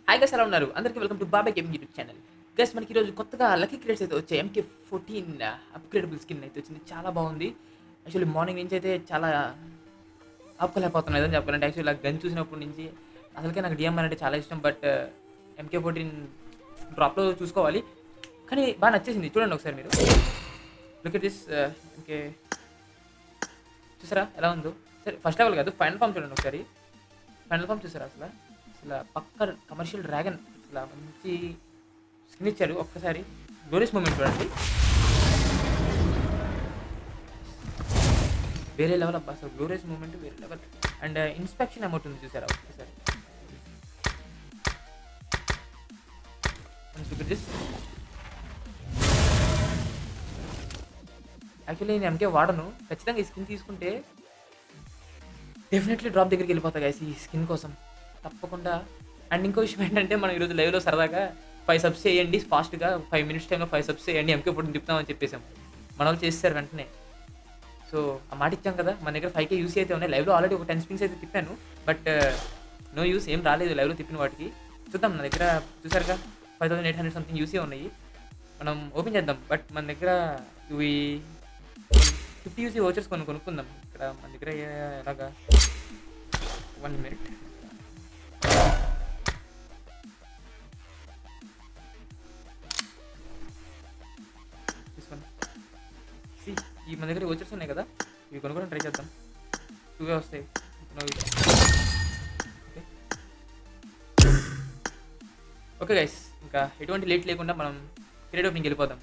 Hi గస్ ఎలా ఉన్నారు అందరికీ welcome to Babai gaming YouTube channel guys మనకి ఈరోజు కొత్తగా లక్కీ క్రేట్స్ అయితే వచ్చాయి ఎంకే ఫోర్టీన్ అప్గ్రేడబుల్ స్కిన్ అయితే వచ్చింది చాలా బాగుంది యాక్చువల్లీ మార్నింగ్ నుంచి అయితే చాలా ఆపుకోలేకపోతున్నాను ఏదని చెప్పాలంటే యాక్చువల్లీ ఆ గన్ చూసినప్పటి నుంచి అసలుకే నాకు డిఎం అంటే చాలా ఇష్టం బట్ ఎంకే ఫోర్టీన్ డ్రాప్లో చూసుకోవాలి కానీ బాగా నచ్చేసింది చూడండి ఒకసారి మీరు లుక్ దిస్ ఎంకే చూసారా ఎలా ఉందో సరే ఫస్ట్ లెవెల్ కాదు ఫైనల్ ఫామ్ చూడండి ఒకసారి ఫైనల్ ఫామ్ చూసారా అసలు అసలు పక్క కమర్షియల్ డ్రాగన్ అసలు మంచి స్కిన్ ఇచ్చారు ఒక్కసారి గ్లోరియస్ మూమెంట్ చూడండి వేరే లెవెల్ అబ్బా అసలు గ్లోరియస్ మూమెంట్ వేరే లెవెల్ అండ్ ఇన్స్పెక్షన్ అమౌంట్ ఉంది చూసారా ఒక్కసారి దిస్ యాక్చువల్లీ నేను ఎంకే వాడను ఖచ్చితంగా ఈ స్కిన్ తీసుకుంటే డెఫినెట్లీ డ్రాప్ దగ్గరికి వెళ్ళిపోతా గైస్ ఈ స్కిన్ కోసం తప్పకుండా అండ్ ఇంకో విషయం ఏంటంటే మనం ఈరోజు లైవ్లో సరదాగా ఫైవ్ సబ్స్ చేయండి ఫాస్ట్గా ఫైవ్ మినిట్స్ టైంలో ఫైవ్ సబ్స్ చేయండి ఎంకే ఫుడ్ తిప్పుతామని చెప్పేసాం మన వాళ్ళు చేస్తారు వెంటనే సో ఆ మాట ఇచ్చాం కదా మన దగ్గర ఫైవ్ కే యూస్ అయితే ఉన్నాయి లైవ్లో ఆల్రెడీ ఒక టెన్ స్పిన్స్ అయితే తిప్పాను బట్ నో యూస్ ఏం రాలేదు లైవ్లో తిప్పిన వాటికి చూద్దాం నా దగ్గర చూసారుగా five thousand eight hundred something యూసే ఉన్నాయి మనం ఓపెన్ చేద్దాం బట్ మన దగ్గర ఇవి ఫిఫ్టీ యూసీ ఓచర్స్ కొన్ని కొనుక్కుందాం ఇక్కడ మన దగ్గర ఏ- ఎలాగా వన్ మినిట్ తీసుకోండి సి ఈ మన దగ్గర ఓచర్స్ ఉన్నాయి కదా ఇవి కొనుక్కోవడం ట్రై చేద్దాం టూవే వస్తాయి No issue. Okay okay guys ఇంకా ఎటువంటి లేట్ లేకుండా మనం క్రియేట్ ఓపెనింగ్ వెళ్ళిపోదాం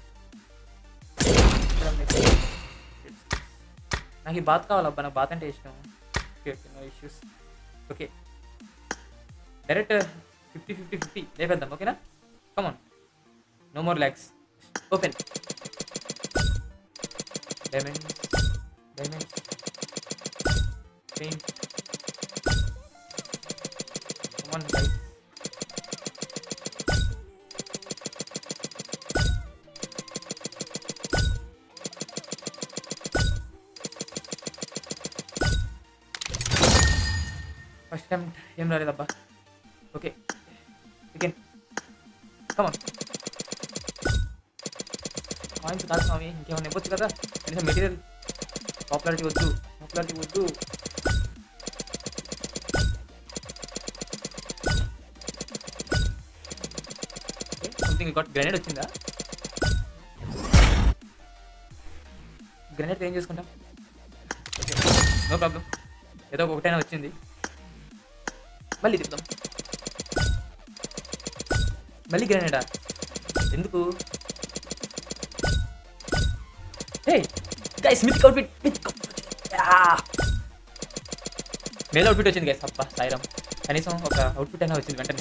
నాకు ఈ బాత్ కావాలబ్బా నాకు బాత్ అంటే ఇష్టం okay okay no issues okay direct fifty fifty fifty లేపేద్దాం ఓకేనా come on no more lags open diamonds diamonds paint come on guys first time ఏం రాలేదబ్బా ఓకే అగైన్ కమాన్ కాయిన్స్ కాదు స్వామి ఇంకేమైనా ఇవ్వచ్చు కదా కనీసం మెటీరియల్ పాపులారిటీ వద్దు పాపులారిటీ వద్దు సంథింగ్ గాట్ గ్రెనేడ్ వచ్చిందా గ్రెనేడ్ ఏం చేసుకుంటాం ఓకే నో ప్రాబ్లం ఏదో ఒకటైనా వచ్చింది మళ్ళీ తిప్పుదాం మళ్ళీ గ్రానైడా ఎందుకు hey guys myth outfit myth male outfit వచ్చింది గైస్ అబ్బా సాయిరామ్ కనీసం ఒక అవుట్ఫిట్ అయినా వచ్చింది వెంటనే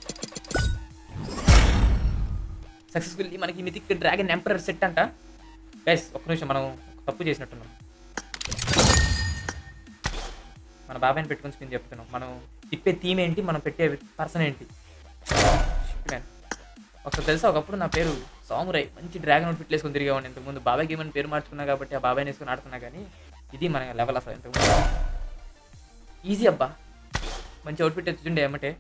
సక్సెస్ఫుల్లీ మనకి మితిక్ డ్రాగన్ ఎంపరర్ సెట్ అంట గైస్ ఒక్క నిమిషం మనం తప్పు చేసినట్టున్నాం మన బాబాయ్ని పెట్టుకుని స్పిన్ చెప్తున్నాం మనం తిప్పే థీమ్ ఏంటి మనం పెట్టే పర్సన్ ఏంటి Shit, man. ఒకసారి తెలుసా ఒకప్పుడు నా పేరు సామురాయ్ మంచి డ్రాగన్ అవుట్ఫిట్ వేసుకొని తిరిగేవాడిని ఇంతకుముందు బాబాయ్ గేమ్ అని పేరు మార్చుకున్నా కాబట్టి ఆ బాబాయ్ని వేసుకొని ఆడుతున్నా కానీ ఇది మన లెవెల్ అసలు ఇంతకుముందు ఈజీ అబ్బా మంచి అవుట్ఫిట్ తెచ్చుండే ఏమంటే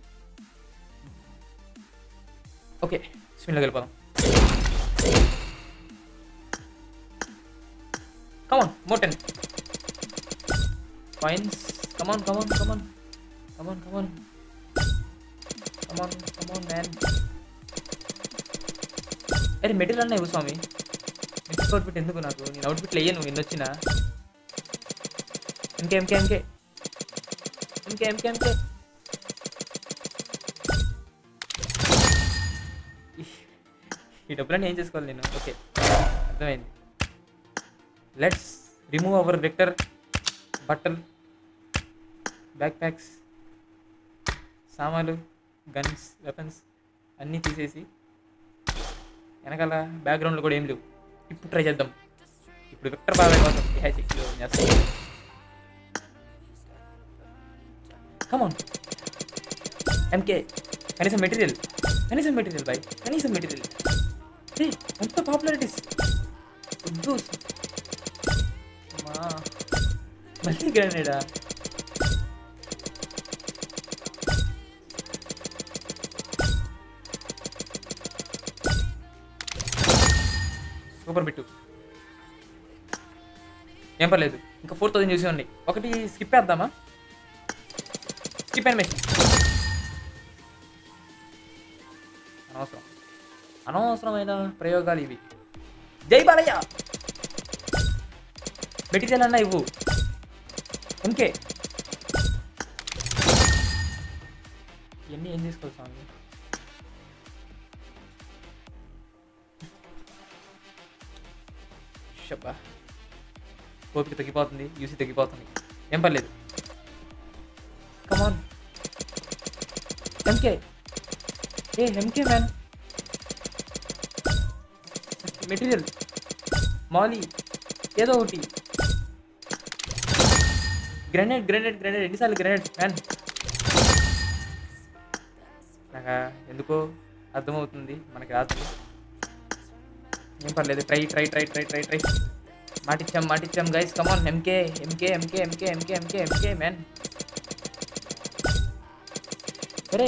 ఓకే స్పిన్లోకి వెళ్ళిపోదాం కమాన్ మోటన్ coins. Come on, come on, come on. Come on, come on. Come on, come on, man. అరే మెటీరియల్ అన్నా ఇవ్వు స్వామి ఇంటికి అవుట్ఫిట్ ఎందుకు నాకు నేను అవుట్ఫిట్లు వేయను ఎన్ని వచ్చినా ఇంకే ఇంకే ఇంకే ఇంకే ఇంకే ఇంకే ఈ డబ్బులన్నీ ఏం చేసుకోవాలి నేను ఓకే అర్థమైంది లెట్స్ రిమూవ్ అవర్ వెక్టర్ బట్టలు బ్యాక్ ప్యాక్స్ సామాన్లు గన్స్ వెపన్స్ అన్నీ తీసేసి వెనకాల బ్యాక్గ్రౌండ్లో కూడా ఏం లేవు ఇప్పుడు ట్రై చేద్దాం ఇప్పుడు విక్టర్ బాబాయ్ కోసం హ్యాచ్ చేస్తాం కమాన్ ఎంకే కనీసం మెటీరియల్ కనీసం మెటీరియల్ బాయ్ కనీసం మెటీరియల్ ఎంత పాపులారిటీస్ వద్దు అమ్మా మళ్ళీ గ్రానేడా సూపర్ బిట్టు ఏం పర్లేదు ఇంకా ఫోర్ థౌసండ్ చూసి ఉన్నాయి ఒకటి స్కిప్ వేద్దామా స్కిప్ అనిమేషన్ అనవసరం అనవసరమైన ప్రయోగాలు ఇవి జై బాలయ్య మెటీరియల్ అన్నా ఇవ్వు ఇంకే ఇవన్నీ ఏం తీసుకోవాలి స్వామి షబ్బా ఓపిక తగ్గిపోతుంది యూసీ తగ్గిపోతుంది ఏం పర్లేదు కమాన్ ఎంకే ఏ ఎంకే మ్యాన్ మెటీరియల్ మాలీ ఏదో ఒకటి గ్రెనేడ్ గ్రెనేడ్ గ్రెనేడ్ ఎన్నిసార్లు గ్రెనేడ్ మ్యాన్ నాకు ఎందుకో అర్థమవుతుంది మనకి రాదు ఏం పర్లేదు try try try try try try మాటిచ్చాం మాటిచ్చాం guys come on MK MK MK MK MK MK MK man సరే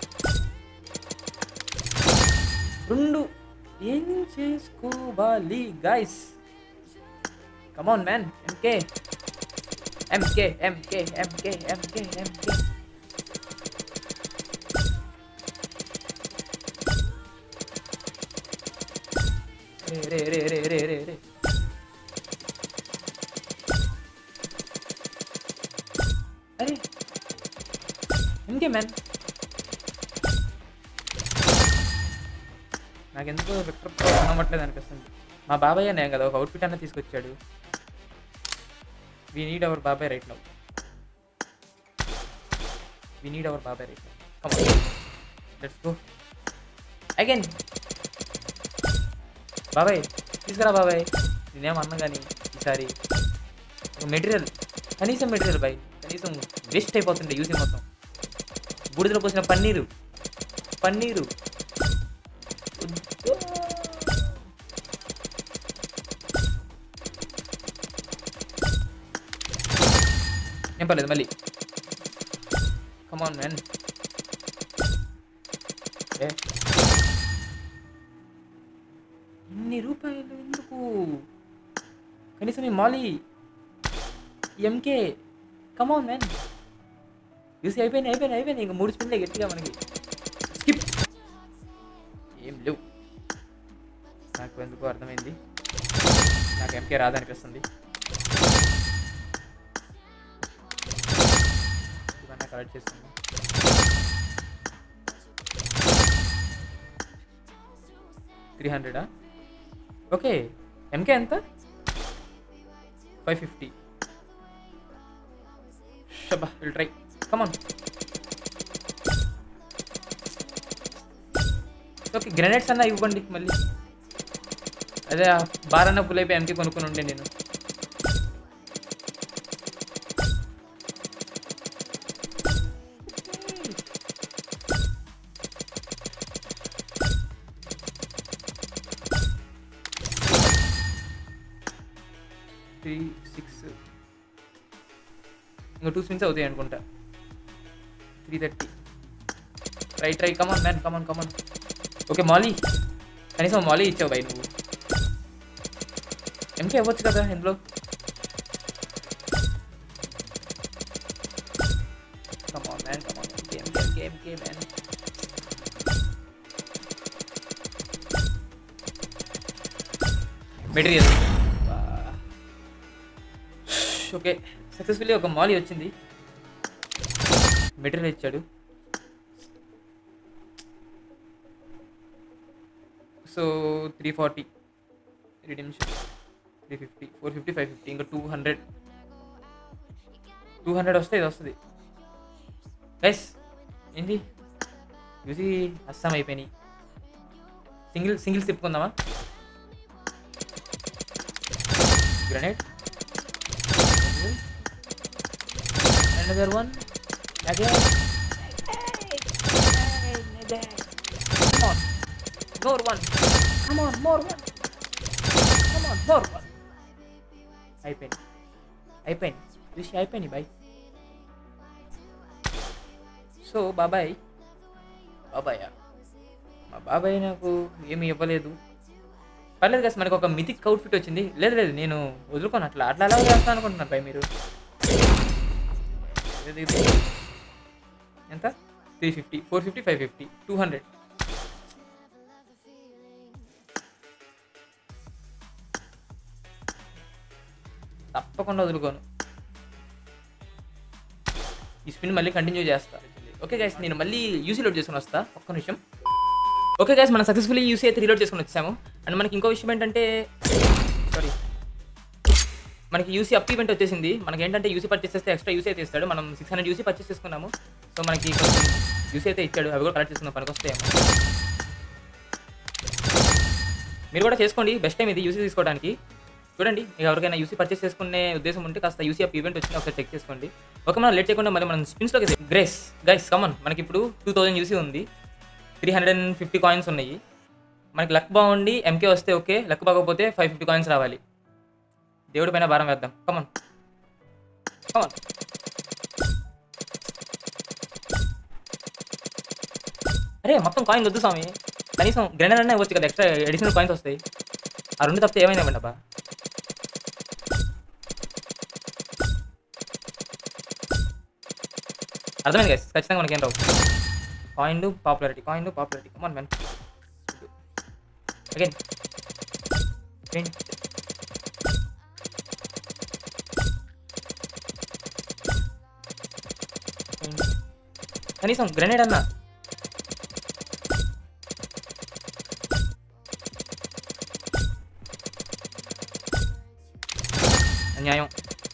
రెండు ఏం చేసుకోవాలి guys come on man MK MK MK MK MK MK రే రే రే రే రే రే రే అరే ఇంకే మ్యాన్ నాకెందుకో విక్టర్ కనబట్లేదు అనిపిస్తుంది మా బాబాయ్ నేను కదా ఒక అవుట్ఫిట్ అన్న తీసుకొచ్చాడు we need our Babai right now we need our Babai right now come let's go again Babai తీసుకురా బాబాయ్ నేనేం అన్నా కానీ ఈసారి మెటీరియల్ కనీసం మెటీరియల్ బాయ్ కనీసం వేస్ట్ అయిపోతుండే యూసి మొత్తం బూడిదలో పోసిన పన్నీరు పన్నీరు ఏం పర్లేదు మళ్ళీ కమాన్ మ్యాన్ ఏ ఇన్ని రూపాయలు ఎందుకు కనీసం ఈ మాలీ ఎంకే కమాన్ మ్యాన్ చూసి అయిపోయింది అయిపోయింది అయిపోయింది ఇంకా మూడు స్పిన్లే గట్టిగా మనకి స్కిప్ ఏం లేవు నాకు ఎందుకో అర్థమైంది నాకు ఎంకే రాదనిపిస్తుంది ఇవన్నీ కలెక్ట్ చేస్తుంది త్రీ హండ్రెడా ఓకే ఎంకే ఎంత ఫైవ్ ఫిఫ్టీ షబా will try come on okay grenades అన్న ఇవ్వండి మళ్ళీ అదే ఆ బార్ అన్న ఫుల్ అయిపోయి ఎంకే కొనుక్కొని ఉండే నేను త్రీ సిక్స్ ఇంకా టూ స్పిన్స్ అవుతాయి అనుకుంటా three thirty try try come on man come on come on okay మాలీ కనీసం మాలీ ఇచ్చావు బై నువ్వు ఎంకే ఇవ్వచ్చు కదా ఇందులో come on man come on MK MK MK MK man material okay successfully ఒక మాలీ వచ్చింది మెటీరియల్ ఇచ్చాడు so three forty redemption three fifty four fifty five fifty ఇంకా టూ హండ్రెడ్ టూ హండ్రెడ్ వస్తే ఇది వస్తుంది గైస్ ఏంటి చూసి అస్సాం అయిపోయినాయి సింగిల్ సింగిల్స్ తిప్పుకుందామా grenade another one again again come on more one come on more one come on more one అయిపోయింది అయిపోయింది రిషి అయిపోయింది బాయ్ సో బాబాయ్ బాబాయ్ మా బాబాయ్ నాకు ఏమి ఇవ్వలేదు పర్లేదు కదా మనకి ఒక మిథిక్ అవుట్ఫిట్ వచ్చింది లేదు లేదు నేను వదులుకోను అట్లా అట్లా ఎలా చేస్తాను అనుకుంటున్నారు పై మీరు ఇది ఇది. ఎంత three fifty four fifty five fifty two hundred తప్పకుండా వదులుకోను ఈ స్పిన్ మళ్ళీ కంటిన్యూ చేస్తా ఓకే గైస్ నేను మళ్ళీ యూసీ లోడ్ చేసుకుని వస్తా ఒక్క నిమిషం ఓకే గైస్ మనం సక్సెస్ఫుల్లీ యూసీ అయితే రీలోడ్ చేసుకుని వచ్చాము అండ్ మనకి ఇంకో విషయం ఏంటంటే సారీ మనకి యూసీ అప్ ఈవెంట్ వచ్చేసింది మనకి ఏంటంటే యూసీ పర్చేస్ చేస్తే ఎక్స్ట్రా యూసీ అయితే ఇస్తాడు మనం సిక్స్ హండ్రెడ్ యూసీ పర్చేస్ చేసుకున్నాము సో మనకి కొంచెం యూసీ అయితే ఇచ్చాడు అవి కూడా కలెక్ట్ చేసుకుందాం పనికి వస్తాయేమో మీరు కూడా చేసుకోండి బెస్ట్ టైం ఇది యూసీ తీసుకోవడానికి చూడండి మీకు ఎవరికైనా యూసీ పర్చేస్ చేసుకునే ఉద్దేశం ఉంటే కాస్త యూసీ అప్ ఈవెంట్ వచ్చింది ఒకసారి చెక్ చేసుకోండి ఓకే మనం లేట్ చేయకుండా మళ్ళీ మనం స్పిన్స్లోకి గ్రేస్ గైస్ కమన్ మనకి ఇప్పుడు టూ థౌజండ్ యూసీ ఉంది three hundred and fifty coins ఉన్నాయి మనకి లక్ బాగుండి ఎంకే వస్తే ఓకే లక్ బాగోకపోతే ఫైవ్ ఫిఫ్టీ కాయిన్స్ రావాలి దేవుడి పైన భారం వేద్దాం కమన్ కమన్ అరే మొత్తం కాయిన్ వద్దు స్వామి కనీసం గ్రెనర్ అనే ఇవ్వచ్చు కదా ఎక్స్ట్రా అడిషనల్ కాయిన్స్ వస్తాయి ఆ రెండు తప్పితే ఏమైనా ఇవ్వండి అబ్బా అర్థమైంది గైస్ ఖచ్చితంగా మనకేం రావు coin popularity coin popularity come on man again కనీసం గ్రెనేడ్ అన్నా అన్యాయం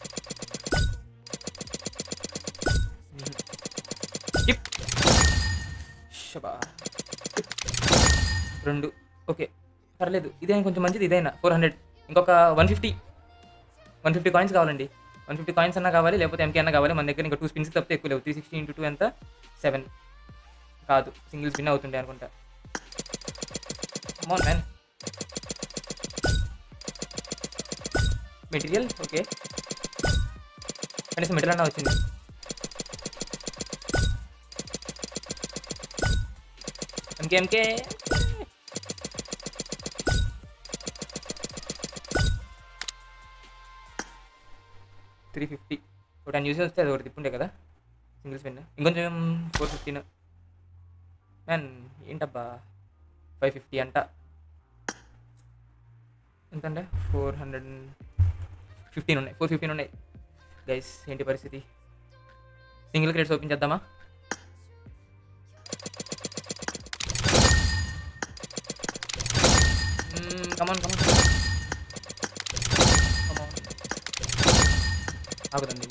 స్కిప్ శబా రెండు ఓకే పర్లేదు ఇదే కొంచెం మంచిది ఇదైనా ఫోర్ హండ్రెడ్ ఇంకొక one fifty one fifty coins కావాలండి వన్ ఫిఫ్టీ కాయిన్స్ అన్నా కావాలి లేకపోతే ఎంకే అన్నా కావాలి మన దగ్గర ఇంకా టూ స్పిన్స్ తప్పితే ఎక్కువ లేవు త్రీ సిక్స్టీ ఇంటూ టూ ఎంత సెవెన్ కాదు సింగిల్ స్పిన్ అవుతుండే అనుకుంటా మోన్ మ్యాన్ మెటీరియల్ ఓకే కనీసం మెటీరియల్ అన్నా వచ్చింది ఎంకే ఎంకే త్రీ ఫిఫ్టీ ఒక టెన్ యూసెస్ వస్తే అది ఒకటి తిప్పుండే కదా సింగిల్ స్పిన్ ఇంకొంచెం ఫోర్ ఫిఫ్టీన్ మ్యాన్ ఏంటబ్బా ఫైవ్ ఫిఫ్టీ అంట ఎంతంటే ఫోర్ హండ్రెడ్ ఫిఫ్టీన్ ఉన్నాయి ఫోర్ ఫిఫ్టీన్ ఉన్నాయి గైస్ ఏంటి పరిస్థితి సింగిల్ క్రేట్స్ ఓపెన్ చేద్దామా కమాన్ కమాన్ కమాన్ ఆగుదండి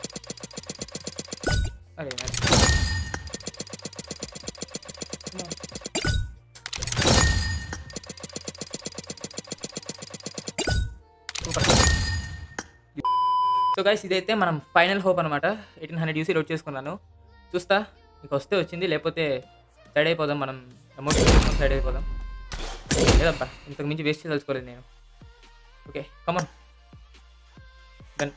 అరే man. Come on. Super. So guys ఇదైతే మనం ఫైనల్ హోప్ అనమాట ఎయిటీన్ హండ్రెడ్ యూసీ లోడ్ చేసుకున్నాను చూస్తా మీకు వస్తే వచ్చింది లేకపోతే సైడ్ అయిపోదాం మనం అమౌంట్ తీసుకొని సైడ్ అయిపోదాం లేదబ్బా ఇంతకు మించి వేస్ట్ చేయదలుచుకోలేదు నేను ఓకే కమన్ డన్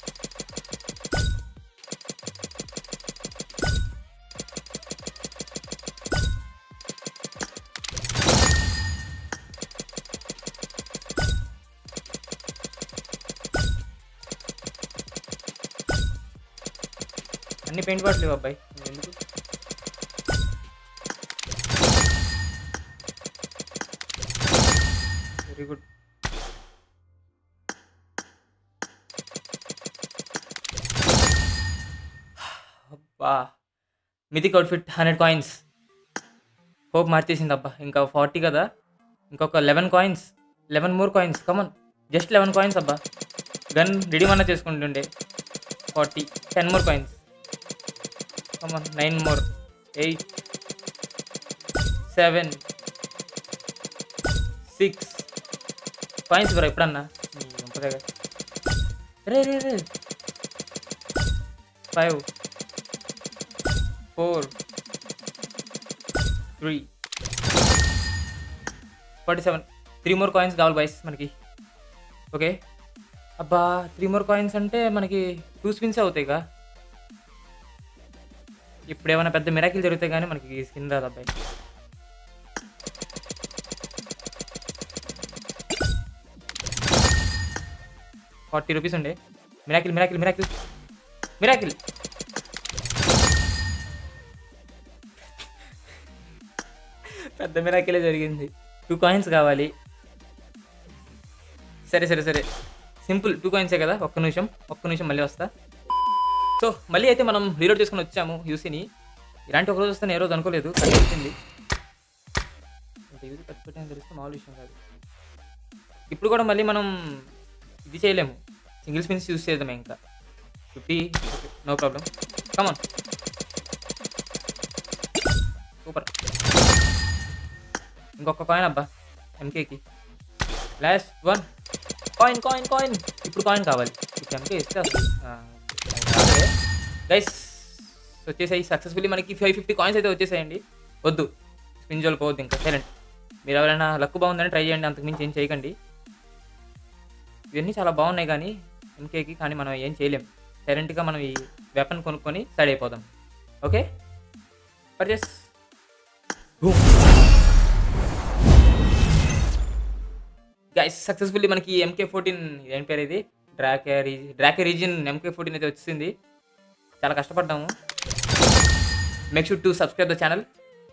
అన్ని పెయింట్ బాటిల్ లేవు అబ్బాయి ఎందుకు వెరీ గుడ్ అబ్బా mythic outfit hundred coins hope మార్చేసింది అబ్బా ఇంకా ఫార్టీ కదా ఇంకొక eleven coins eleven more coins come on just eleven coins అబ్బా గన్ రెడీ మన్నా చేసుకుంటుండే forty ten more coins come on nine more eight seven six coins bro ఎప్పుడన్నా నీ గంపదేగా. రే రే రే five four three forty seven three more coins కావాలి బాయ్స్ మనకి ఓకే అబ్బా త్రీ మోర్ కాయిన్స్ అంటే మనకి టూ స్పిన్స్ అవుతాయిగా ఇప్పుడు ఏమైనా పెద్ద మిరాకిల్ జరుగుతాయి కానీ మనకి స్కిన్ రాదు అబ్బాయి ఫార్టీ రూపీస్ ఉండే మిరాకిల్ మిరాకిల్ మిరాకిల్ మిరాకిల్ పెద్ద మిరాకిలే జరిగింది టూ కాయిన్స్ కావాలి సరే సరే సరే సింపుల్ టూ కాయిన్సే కదా ఒక్క నిమిషం ఒక్క నిమిషం మళ్ళీ వస్తా సో మళ్ళీ అయితే మనం రీలోడ్ చేసుకుని వచ్చాము యూసీని ఇలాంటి ఒక రోజు వస్తాను ఏ రోజు అనుకోలేదు కానీ వచ్చింది ఇంత యూసీ ఖర్చు పెట్టాలని తెలిస్తే మామూలు విషయం కాదు ఇప్పుడు కూడా మళ్ళీ మనం ఇది చేయలేము సింగిల్ స్పిన్స్ యూస్ చేద్దాం ఇంకా fifty no problem come on super ఇంకొక కాయిన్ అబ్బా ఎంకేకి last one coin coin coin ఇప్పుడు కాయిన్ కావాలి ఇప్పుడు ఎంకే ఇస్తే అసలు గైస్ వచ్చేసాయి సక్సెస్ఫుల్లీ మనకి ఫైవ్ ఫిఫ్టీ కాయిన్స్ అయితే వచ్చేసాయండి వద్దు స్పిన్ జోల్ పోవద్దు ఇంకా సైలెంట్ మీరు ఎవరైనా లక్ బాగుందని ట్రై చేయండి అంతకుమించి ఏం చేయకండి ఇవన్నీ చాలా బాగున్నాయి కానీ ఎంకేకి కానీ మనం ఏం చేయలేం సైలెంట్గా మనం ఈ వెపన్ కొనుక్కొని సైడ్ అయిపోదాం ఓకే పర్చేస్ గైస్ సక్సెస్ఫుల్లీ మనకి ఎంకే ఫోర్టీన్ ఏం పేరు ఇది డ్రాకే రీజన్ డ్రాకే రీజన్ ఎంకే ఫోర్టీన్ అయితే వచ్చింది చాలా కష్టపడ్డాము make sure to subscribe the channel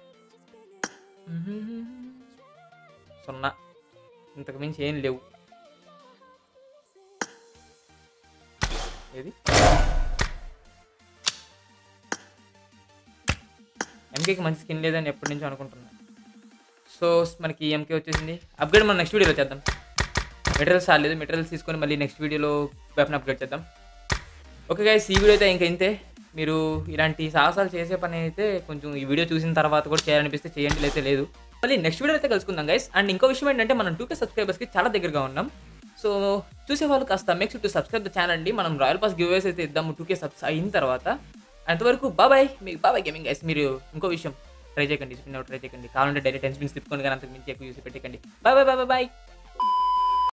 సున్నా ఇంతకు మించి ఏం లేవు ఏది ఎంకేకి మంచి స్కిన్ లేదని ఎప్పటి నుంచో అనుకుంటున్నా సో మనకి ఎంకే వచ్చేసింది అప్గ్రేడ్ మనం నెక్స్ట్ వీడియోలో చేద్దాం మెటీరియల్స్ రాలేదు మెటీరియల్స్ తీసుకొని మళ్ళీ నెక్స్ట్ వీడియోలో వెపన్ అప్గ్రేడ్ చేద్దాం ఓకే గైస్ ఈ వీడియో అయితే ఇంకా ఇంతే మీరు ఇలాంటి సాహసాలు చేసే పని అయితే కొంచెం ఈ వీడియో చూసిన తర్వాత కూడా చేయాలనిపిస్తే చేయండి లేతే లేదు మళ్ళీ నెక్స్ట్ వీడియో అయితే కలుసుకుందాం గైస్ అండ్ ఇంకో విషయం ఏంటంటే మనం టూ కే సబ్స్క్రైబర్స్కి చాలా దగ్గరగా ఉన్నాం సో చూసే వాళ్ళు కాస్త make to subscribe the channel అండి మనం రాయల్ పాస్ గివ్వేస్ అయితే ఇద్దాము టూ కే సబ్స్ అయిన తర్వాత అంతవరకు బాబాయ్ మీకు బాబాయ్ గేమింగ్ గైస్ మీరు ఇంకో విషయం ట్రై చేయకండి స్పిన్ అవుట్ ట్రై చేయకండి కావాలంటే డైరెక్ట్ టెన్ స్పిన్స్ తిప్పుకొని కానీ అంతకు మించి ఎక్కువ యూస్ పెట్టకండి బాయ్ బాయ్ బాయ్ బాయ్